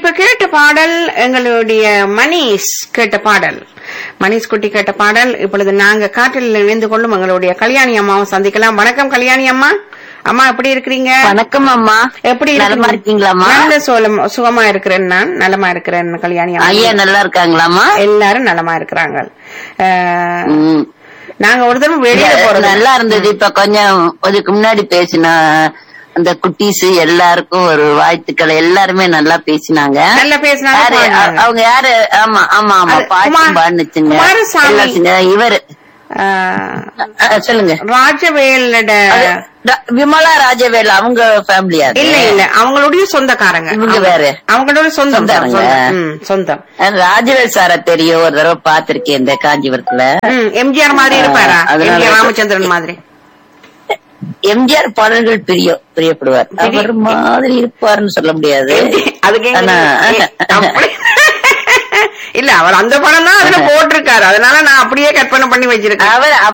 இப்ப கேட்ட பாடல் எங்களுடைய மணிஷ் கேட்ட பாடல் மணிஷ் குட்டி கேட்ட பாடல் இப்பொழுது நாங்க காற்றில் இணைந்து கொள்ளும் எங்களுடைய கல்யாணி அம்மாவை சந்திக்கலாம் வணக்கம் கல்யாணி அம்மா அம்மா எப்படி இருக்கிறீங்க வணக்கம் அம்மா எப்படி நலமா இருக்கீங்களாம்மா நல்ல சோலம் சுகமா இருக்கிறேன் நான் நலமா இருக்கிறேன் கல்யாணி அம்மா ஐயா நல்லா இருக்காங்களாம்மா எல்லாரும் நலமா இருக்கிறாங்க அஹ், ம். நாங்க ஒரு தடவை வெளியில போறது நல்லா இருந்தது இப்ப கொஞ்சம் அதுக்கு முன்னாடி பேசின அந்த குட்டீஸ் எல்லாருக்கும் ஒரு வாழ்த்துக்கள் எல்லாருமே நல்லா பேசினாங்க நல்லா பேசினாங்க, யாரு? பாடினாங்க. அவங்க யாரு ஆமா ஆமா ஆமா அது பாட்டும் குமார்- பாடுச்சுங்க குமாரசாமி. எல்லாம் செஞ்ச- இவரு அஹ், அஹ், சொல்லுங்க ராஜவேலோட அது ர- விமலா ராஜவேல் அவங்க ஃபேமிலியா இல்ல இல்ல அவங்களுடைய சொந்தக்காரங்க இவங்க வேற. அவங்களோட சொந்தம் தான், சொந்தக்காரங்க. சொந்தம். ம், சொந்தம் ராஜவேல் சார தெரியும் ஒரு தடவை பாத்திருக்கேன் இந்த காஞ்சிபுரத்துல ம், எம்ஜிஆர் மாதிரி இருப்பாரா அதனால- எம்ஜிஆர் ராமச்சந்திரன் மாதிரி எம்ஜிஆர் பாடல்கள் பிரிய பிரியப்படுவார் அவர் மாதிரி இருப்பாருன்னு சொல்ல முடியாது அதுக்கு எங்க- ஆனா- அப்படி- இல்ல அவர் அந்த படம் தான் அதுல போட்டிருக்காரு அதனால நான் அப்படியே கற்பனை பண்ணி வச்சிருக்கேன் அவர்